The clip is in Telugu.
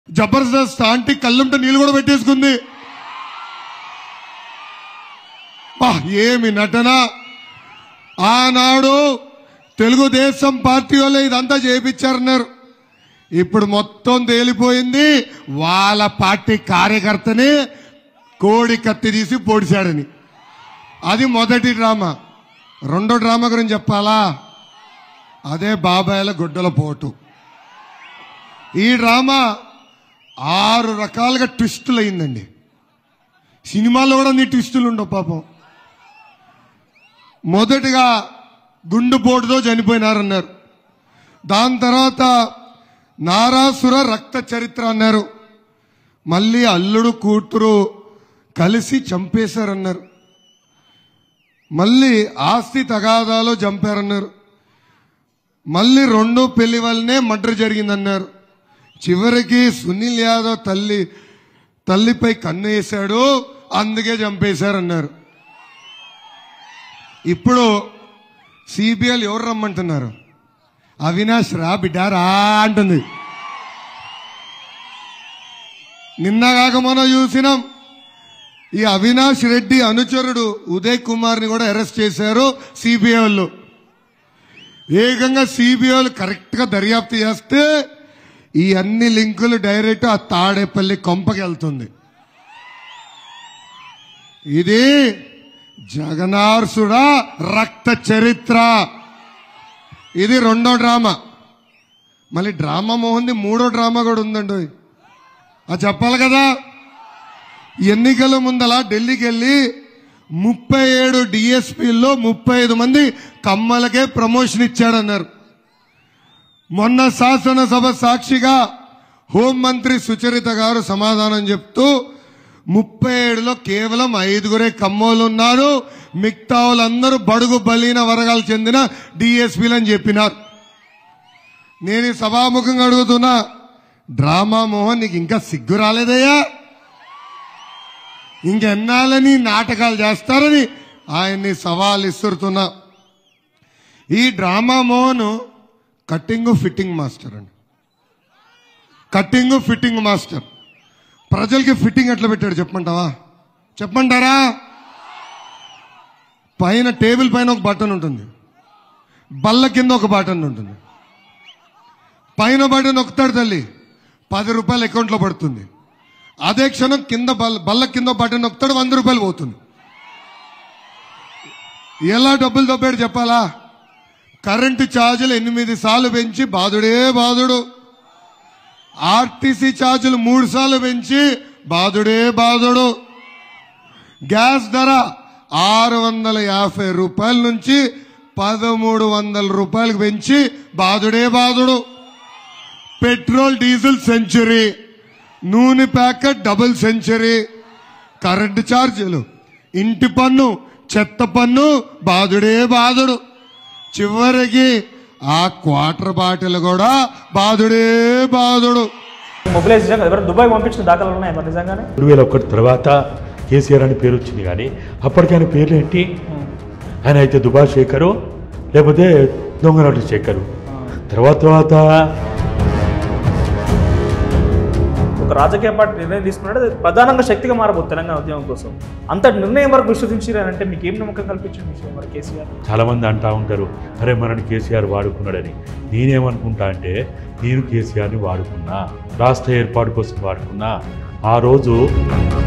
జబర్దస్త్ ఆంటీ కళ్ళుంటే నీళ్ళు కూడా పెట్టేసుకుంది బా ఏమి నటన ఆనాడు తెలుగుదేశం పార్టీ వాళ్ళు ఇదంతా చేయించారన్నారు ఇప్పుడు మొత్తం తేలిపోయింది వాళ్ళ పార్టీ కార్యకర్తని కోడి కత్తి తీసి పొడిచాడని అది మొదటి డ్రామా రెండో డ్రామా గురించి చెప్పాలా అదే బాబాయ్ల గుడ్డల పోటు ఈ డ్రామా ఆరు రకాలుగా ట్విస్టులు అయిందండి సినిమాలో కూడా నీ ట్విస్టులు ఉండవు పాపం మొదటిగా గుండుపోటుతో చనిపోయినారన్నారు దాని తర్వాత నారాసుర రక్త చరిత్ర అన్నారు మళ్ళీ అల్లుడు కూతురు కలిసి చంపేశారన్నారు మళ్ళీ ఆస్తి తగాదాలో చంపారన్నారు మళ్ళీ రెండో పెళ్లి వల్లనే మర్డర్ జరిగిందన్నారు చివరికి సునీల్ యాదవ్ తల్లి తల్లిపై కన్ను వేశాడు అందుకే చంపేశారన్నారు ఇప్పుడు సిబిఐలు ఎవరు రమ్మంటున్నారు అవినాష్ రా బిడ్డా రా అంటుంది నిన్న కాక మనం చూసినాం ఈ అవినాష్ రెడ్డి అనుచరుడు ఉదయ్ కుమార్ ని కూడా అరెస్ట్ చేశారు సిబిఐ వాళ్ళు ఏకంగా సిబిఐ వాళ్ళు కరెక్ట్ గా దర్యాప్తు చేస్తే ఈ అన్ని లింకులు డైరెక్ట్ ఆ తాడేపల్లి కొంపకి వెళ్తుంది ఇది జగనార్సుడా రక్త చరిత్ర ఇది రెండో డ్రామా మళ్ళీ డ్రామా మోహన్ది మూడో డ్రామా కూడా ఉందండి అది చెప్పాలి కదా ఎన్నికల ముందల ఢిల్లీకి వెళ్ళి ముప్పై ఏడు డిఎస్పీల్లో ముప్పై ఐదు మంది కమ్మలకే ప్రమోషన్ ఇచ్చాడన్నారు మొన్న శాసనసభ సాక్షిగా హోంమంత్రి సుచరిత గారు సమాధానం చెప్తూ ముప్పై ఏడులో కేవలం ఐదుగురే కమ్మోలు ఉన్నారు మిగతా వాళ్ళందరూ బడుగు బలీన వర్గాలు చెందిన డిఎస్పీలు అని చెప్పినారు నేను ఈ సభాముఖంగా అడుగుతున్నా డ్రామా మోహన్ నీకు ఇంకా సిగ్గు రాలేదయ్యా ఇంకెన్నాళ్ళని నాటకాలు చేస్తారని ఆయన్ని సవాల్ ఇస్తున్నా ఈ drama Mohan cutting fitting master అండి కట్టింగ్ ఫిట్టింగ్ మాస్టర్ ప్రజలకి ఫిట్టింగ్ ఎట్లా పెట్టాడు చెప్పమంటావా చెప్పమంటారా పైన టేబుల్ పైన ఒక బటన్ ఉంటుంది బల్ల కింద ఒక బటన్ ఉంటుంది పైన బటన్ నొక్కుతాడు తల్లి పది రూపాయలు అకౌంట్లో పడుతుంది అదే క్షణం కింద బల్ల బల్ల కింద బటన్ నొక్కుతాడు వంద రూపాయలు పోతుంది ఎలా డబ్బులు దొబ్బాడు చెప్పాలా కరెంటు ఛార్జీలు ఎనిమిది సార్లు పెంచి బాధుడే బాధుడు ఆర్టీసీ ఛార్జీలు మూడు సార్లు పెంచి బాధుడే బాధుడు గ్యాస్ ధర ఆరు వందల యాభై రూపాయల నుంచి పదమూడు వందల రూపాయలకు పెంచి బాధుడే బాధుడు పెట్రోల్ డీజిల్ సెంచరీ నూనె ప్యాకెట్ డబుల్ సెంచరీ కరెంటు ఛార్జీలు ఇంటి పన్ను చెత్త పన్ను బాధుడే బాధుడు చివరికి ఆ క్వార్టర్ బాటిల్ కూడా బాధుడే బాధుడు మొబిలైజ్ నిజంగా ఎవరైనా దుబాయ్ పంపించిన దాఖలు ఉన్నాయి మరి నిజంగానే రెండు వేల ఒకటి తర్వాత కేసీఆర్ అని పేరు వచ్చింది కానీ అప్పటికి ఆయన పేర్లు ఏంటి ఆయన అయితే దుబా శేఖరు లేకపోతే దొంగనాటు శేఖరు తర్వాత తర్వాత ఒక రాజకీయ పార్టీ నిర్ణయం తీసుకున్నాడు అది ప్రధానంగా శక్తిగా మారబోతుంది తెలంగాణ ఉద్యమం కోసం అంత నిర్ణయం వరకు విశ్వసించారంటే మీకు ఏం నమ్మకం కల్పించిన విషయం మరి కేసీఆర్ చాలామంది అంటా ఉంటారు అరే మనని కేసీఆర్ వాడుకున్నాడని నేనేమనుకుంటా అంటే నేను కేసీఆర్ని వాడుకున్నా రాష్ట్ర ఏర్పాటు కోసం వాడుకున్నా ఆ రోజు